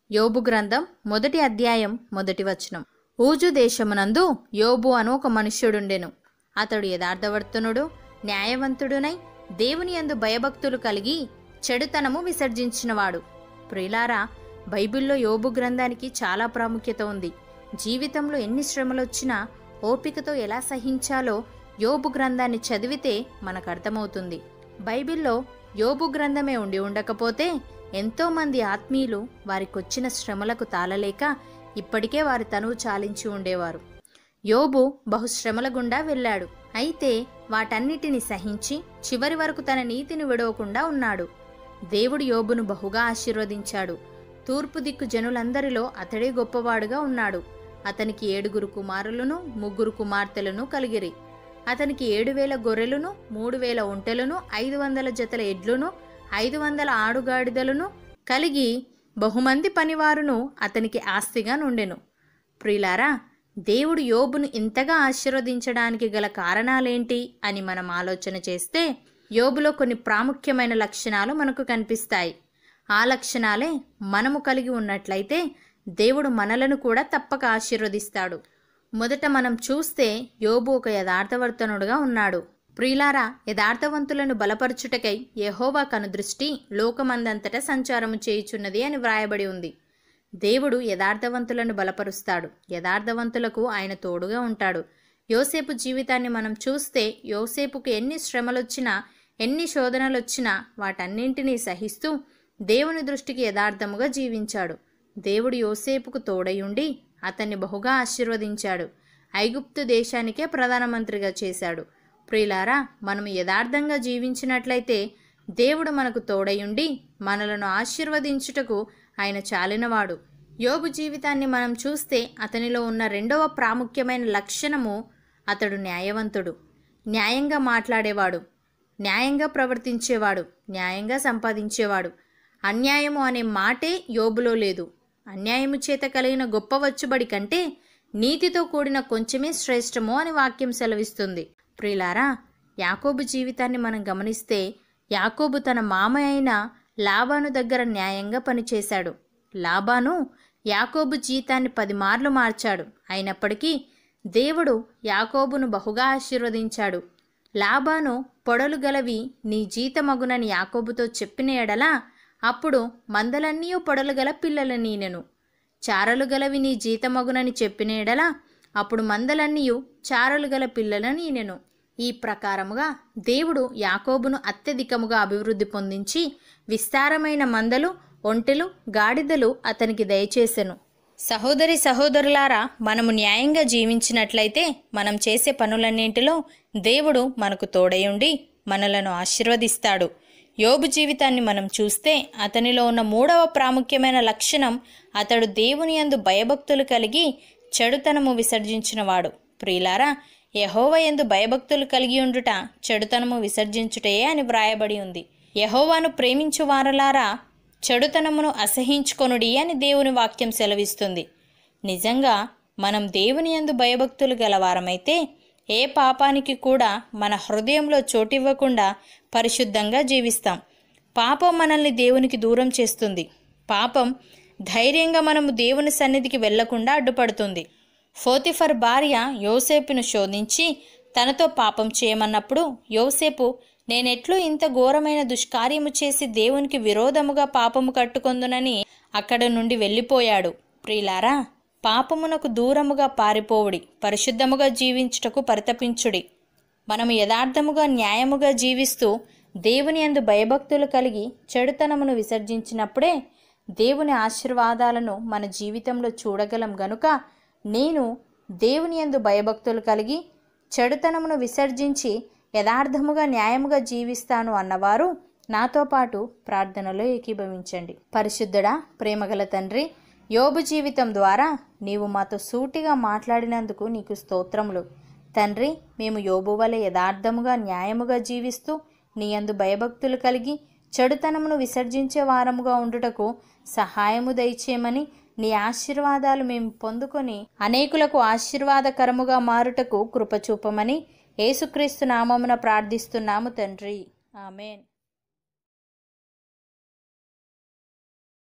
యోబు గ్రంథం మొదటి అధ్యాయం మొదటి వచనం ఊజు దేశమునందు యోబు అను ఒక మనుష్యుడుండెను అతడు యథార్థవర్తనుడు న్యాయవంతుడునై దేవుని యందు భయభక్తులు కలిగి చెడుతనము విసర్జించినవాడు ప్రియులారా బైబిల్లో యోబు గ్రంథానికి చాలా ప్రాముఖ్యత ఉంది జీవితంలో ఎన్ని శ్రమలొచ్చినా ఓపికతో ఎలా సహించాలో యోబు గ్రంథాన్ని చదివితే మనకు అర్థమవుతుంది బైబిల్లో యోబు గ్రంథమే ఉండి ఉండకపోతే ఎంతోమంది ఆత్మీయులు వారికొచ్చిన శ్రమలకు తాళలేక ఇప్పటికే వారి తనువు చాలించి ఉండేవారు యోబు బహుశ్రమల గుండా వెళ్ళాడు అయితే వాటన్నిటిని సహించి చివరి వరకు తన నీతిని విడవకుండా ఉన్నాడు దేవుడు యోబును బహుగా ఆశీర్వదించాడు తూర్పు దిక్కు జనులందరిలో అతడే గొప్పవాడుగా ఉన్నాడు అతనికి ఏడుగురు కుమారులను ముగ్గురు కుమార్తెలను కలిగిరి అతనికి ఏడు వేల గొర్రెలను మూడు వేల ఒంటెలను ఐదు వందల జతల ఎడ్లును ఐదు వందల ఆడుగాడిదలను కలిగి బహుమంది పనివారును అతనికి ఆస్తిగా నుండెను ప్రియులారా దేవుడు యోబును ఇంతగా ఆశీర్వదించడానికి గల కారణాలేంటి అని మనం ఆలోచన చేస్తే యోబులో కొన్ని ప్రాముఖ్యమైన లక్షణాలు మనకు కనిపిస్తాయి ఆ లక్షణాలే మనము కలిగి ఉన్నట్లయితే దేవుడు మనలను కూడా తప్పక ఆశీర్వదిస్తాడు మొదట మనం చూస్తే యోబు ఒక యథార్థవర్తనుడుగా ఉన్నాడు ప్రియులారా యథార్థవంతులను బలపరచుటకై యెహోవా కనుదృష్టి లోకమందంతటా సంచారము చేయుచున్నది అని వ్రాయబడి ఉంది దేవుడు యథార్థవంతులను బలపరుస్తాడు యథార్థవంతులకు ఆయన తోడుగా ఉంటాడు యోసేపు జీవితాన్ని మనం చూస్తే యోసేపుకు ఎన్ని శ్రమలొచ్చినా ఎన్ని శోధనలొచ్చినా వాటన్నింటినీ సహిస్తూ దేవుని దృష్టికి యథార్థముగా జీవించాడు దేవుడు యోసేపుకు తోడయుండి అతన్ని బహుగా ఆశీర్వదించాడు ఐగుప్తు దేశానికే ప్రధానమంత్రిగా చేశాడు ప్రియులారా మనం యథార్థంగా జీవించినట్లయితే దేవుడు మనకు తోడయుండి మనలను ఆశీర్వదించుటకు ఆయన చాలినవాడు యోబు జీవితాన్ని మనం చూస్తే అతనిలో ఉన్న రెండవ ప్రాముఖ్యమైన లక్షణము అతడు న్యాయవంతుడు న్యాయంగా మాట్లాడేవాడు న్యాయంగా ప్రవర్తించేవాడు న్యాయంగా సంపాదించేవాడు అన్యాయము అనే మాటే యోబులో లేదు అన్యాయము చేత కలిగిన గొప్ప వచ్చుబడి కంటే నీతితో కూడిన కొంచెమే శ్రేష్టము అని వాక్యం సెలవిస్తుంది ప్రియులారా యాకోబు జీవితాన్ని మనం గమనిస్తే యాకోబు తన మామ అయిన లాబాను దగ్గర న్యాయంగా పనిచేశాడు లాబాను యాకోబు జీతాన్ని పది మార్లు మార్చాడు అయినప్పటికీ దేవుడు యాకోబును బహుగా ఆశీర్వదించాడు లాబాను పొడలు గలవి నీ జీతమగునని యాకోబుతో చెప్పిన ఎడల అప్పుడు మందలన్నీ పొడలు గల పిల్లల నీనెను చారలు గలవి నీ జీతమగునని చెప్పిన ఎడల అప్పుడు మందలన్నీయు చారలు గల పిల్లల నీనెను ఈ ప్రకారముగా దేవుడు యాకోబును అత్యధికముగా అభివృద్ధి పొందించి విస్తారమైన మందలు ఒంటెలు గాడిదలు అతనికి దయచేసెను సహోదరి సహోదరులారా మనము న్యాయంగా జీవించినట్లయితే మనం చేసే పనులన్నింటిలో దేవుడు మనకు తోడయుండి మనలను ఆశీర్వదిస్తాడు యోబు జీవితాన్ని మనం చూస్తే అతనిలో ఉన్న మూడవ ప్రాముఖ్యమైన లక్షణం అతడు దేవుని యందు భయభక్తులు కలిగి చెడుతనము విసర్జించినవాడు ప్రియులారా యహోవ యందు భయభక్తులు కలిగి ఉండుట చెడుతనము విసర్జించుటయే అని వ్రాయబడి ఉంది యహోవాను ప్రేమించు వారలారా చెడుతనమును అసహించుకొనుడి అని దేవుని వాక్యం సెలవిస్తుంది నిజంగా మనం దేవుని యందు భయభక్తులు గలవారమైతే ఏ పాపానికి కూడా మన హృదయంలో చోటివ్వకుండా పరిశుద్ధంగా జీవిస్తాం పాపం మనల్ని దేవునికి దూరం చేస్తుంది పాపం ధైర్యంగా మనము దేవుని సన్నిధికి వెళ్లకుండా అడ్డుపడుతుంది ఫోతిఫర్ భార్య యోసేపును శోధించి తనతో పాపం చేయమన్నప్పుడు యోసేపు నేనెట్లు ఇంత ఘోరమైన దుష్కార్యము చేసి దేవునికి విరోధముగా పాపము కట్టుకొందునని అక్కడ నుండి వెళ్ళిపోయాడు ప్రియులారా పాపమునకు దూరముగా పారిపోవుడి పరిశుద్ధముగా జీవించుటకు పరితపించుడి మనము యథార్థముగా న్యాయముగా జీవిస్తూ దేవుని యందు భయభక్తులు కలిగి చెడుతనమును విసర్జించినప్పుడే దేవుని ఆశీర్వాదాలను మన జీవితంలో చూడగలం గనుక నేను దేవుని యందు భయభక్తులు కలిగి చెడుతనమును విసర్జించి యథార్థముగా న్యాయముగా జీవిస్తాను అన్నవారు నాతో పాటు ప్రార్థనలో ఏకీభవించండి పరిశుద్ధుడా ప్రేమగల తండ్రి యోబు జీవితం ద్వారా నీవు మాతో సూటిగా మాట్లాడినందుకు నీకు స్తోత్రములు తండ్రి మేము యోబు వలె యథార్థముగా న్యాయముగా జీవిస్తూ నీ యందు భయభక్తులు కలిగి చెడుతనమును విసర్జించే వారముగా ఉండుటకు సహాయము దయచేయమని నీ ఆశీర్వాదాలు మేము పొందుకొని అనేకులకు ఆశీర్వాదకరముగా మారుటకు కృపచూపమని యేసుక్రీస్తు నామమున ప్రార్థిస్తున్నాము తండ్రి ఆమెన్